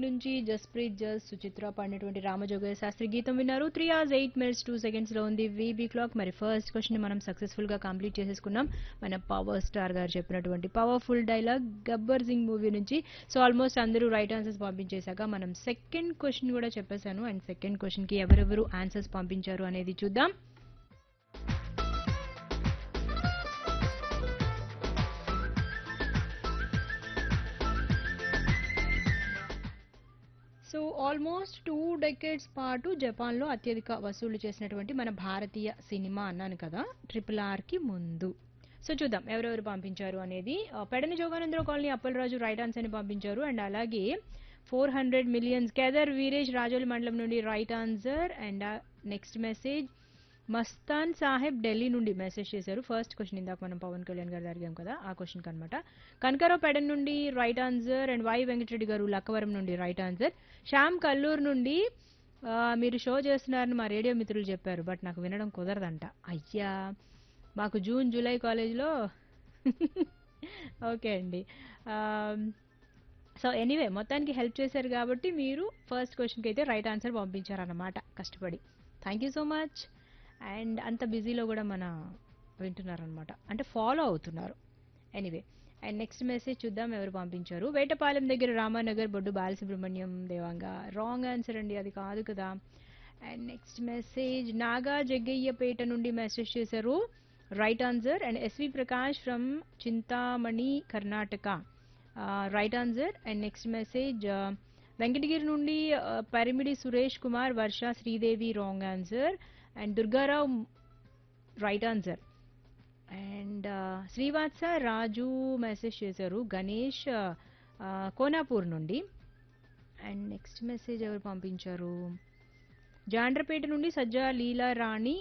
నుంచి జస్ప్రీత్ జస్ సుచిత్ర పాడినటువంటి రామజోగయ్య శాస్త్రి గీతం విన్నారు three hours eight minutes two seconds లో ఉంది వీబీ క్లాక్ మరి ఫస్ట్ క్వశ్చన్ మనం సక్సెస్ఫుల్ గా కంప్లీట్ చేసేసుకున్నాం మన పవర్ స్టార్ గారు చెప్పినటువంటి powerful dialogue Gabbar Singh movie నుంచి సో ఆల్మోస్ట్ అందరూ రైట్ ఆన్సర్స్ పంపించేశాక మనం సెకండ్ క్వశ్చన్ కూడా చెప్పేశాను అండ్ సెకండ్ క్వశ్చన్ కి ఎవరెవరు ఆన్సర్స్ పంపించారు అనేది చూద్దాం సో ఆల్మోస్ట్ టూ డెకేడ్స్ పాటు జపాన్లో అత్యధిక వసూలు చేసినటువంటి మన భారతీయ సినిమా అన్నాను కదా ట్రిపుల్ ఆర్కి ముందు సో చూద్దాం ఎవరెవరు పంపించారు అనేది ఆ, పెడని జోగానంద్ర కాలనీ అప్పలరాజు రైట్ ఆన్సర్ ని పంపించారు అండ్ అలాగే four hundred millions Kedar Veeresh Rajoli మండలం నుండి right answer and next message Mastan Saheb Delhi నుండి మెసేజ్ చేశారు ఫస్ట్ క్వశ్చన్ ఇందాక మనం పవన్ కళ్యాణ్ గారు అడిగాం కదా ఆ క్వశ్చన్ అనమాట కనకారావు పెడన్ నుండి right answer and Y Venkatareddy garu Lakkavaram నుండి రైట్ ఆన్సర్ శ్యామ్ కల్లూరు నుండి ఆ, మీరు షో చేస్తున్నారని మా రేడియో మిత్రులు చెప్పారు బట్ నాకు వినడం కుదరదంట అయ్యా మాకు జూన్ జూలై కాలేజ్లో ఓకే అండి సో ఎనీవే మొత్తానికి హెల్ప్ చేశారు కాబట్టి మీరు ఫస్ట్ క్వశ్చన్కి అయితే రైట్ ఆన్సర్ పంపించారన్నమాట కష్టపడి thank you so much and అంత బిజీలో కూడా మన వింటున్నారనమాట అంటే ఫాలో అవుతున్నారు ఎనీవే అండ్ నెక్స్ట్ మెసేజ్ చూద్దాం ఎవరు పంపించారు వేటపాలెం దగ్గర రామానగర్ బొడ్డు బాలసుబ్రహ్మణ్యం దేవాంగా రాంగ్ ఆన్సర్ అండి అది కాదు కదా and next message Naga Jaggayyapeta నుండి మెసేజ్ చేశారు right answer and S V Prakash from Chintamani Karnataka right answer and next message Venkatagiri నుండి uh, Parimidi Suresh Kumar Varsha Sridevi wrong answer and Durgarao right answer and Srivatsa Raju message చేశారు గణేష్ ఆ, కోనాపూర్ నుండి అండ్ నెక్స్ట్ మెసేజ్ ఎవరు పంపించారు జాండ్రపేట నుండి సజ్జా లీలా రాణి